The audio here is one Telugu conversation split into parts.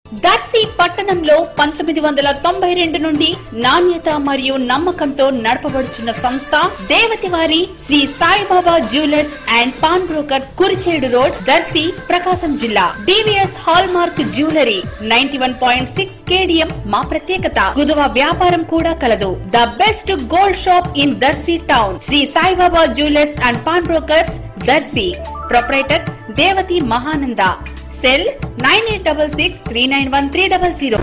దర్శి పట్టణంలో పంతొమ్మిది వందల తొంభై రెండు నుండి నాణ్యత మరియు నమ్మకంతో నడపబడుచున్న సంస్థ దేవతివారి Shri Saibaba jewellers and pawn brokers Kurichedu road Darsi Prakasam జిల్లా DVS hallmark jewellery ninety one point six KDM మా ప్రత్యేకత కుదువ వ్యాపారం కూడా కలదు the best gold shop in Darsi town Shri Saibaba jewellers and pawn brokers Darsi proprietor Devathi Mahananda cell nine eight double six three nine one three double zero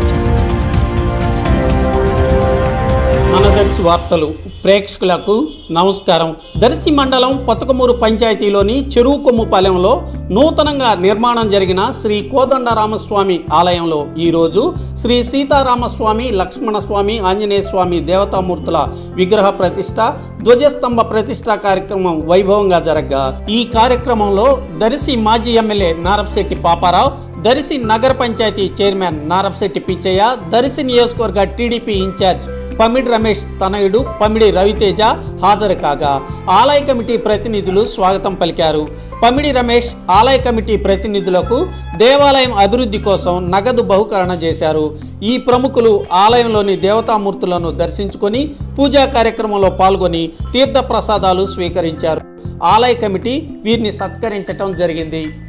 మన దర్శి వార్తలు ప్రేక్షకులకు నమస్కారం దర్శి మండలం పతకమూరు పంచాయతీలోని చెరువు కొమ్ముపాలెంలో నూతనంగా నిర్మాణం జరిగిన శ్రీ కోదండరామస్వామి ఆలయంలో ఈరోజు శ్రీ సీతారామస్వామి లక్ష్మణస్వామి ఆంజనేయ స్వామి దేవతామూర్తుల విగ్రహ ప్రతిష్ట ధ్వజస్తంభ ప్రతిష్ట కార్యక్రమం వైభవంగా జరగ్గా ఈ కార్యక్రమంలో దర్శి మాజీ ఎమ్మెల్యే నారపశెట్టి పాపారావు దర్శి నగర పంచాయతీ చైర్మన్ నారపశెట్టి పిచ్చయ్య దర్శి నియోజకవర్గ టీడీపీ ఇన్ఛార్జ్ పమిడి రమేష్ తనయుడు పమిడి రవితేజ హాజరు కాగా ఆలయ కమిటీ ప్రతినిధులు స్వాగతం పలికారు పమిడి రమేష్ ఆలయ కమిటీ ప్రతినిధులకు దేవాలయం అభివృద్ధి కోసం నగదు బహుకరణ చేశారు ఈ ప్రముఖులు ఆలయంలోని దేవతామూర్తులను దర్శించుకొని పూజా కార్యక్రమంలో పాల్గొని తీర్థ ప్రసాదాలు స్వీకరించారు ఆలయ కమిటీ వీరిని సత్కరించటం జరిగింది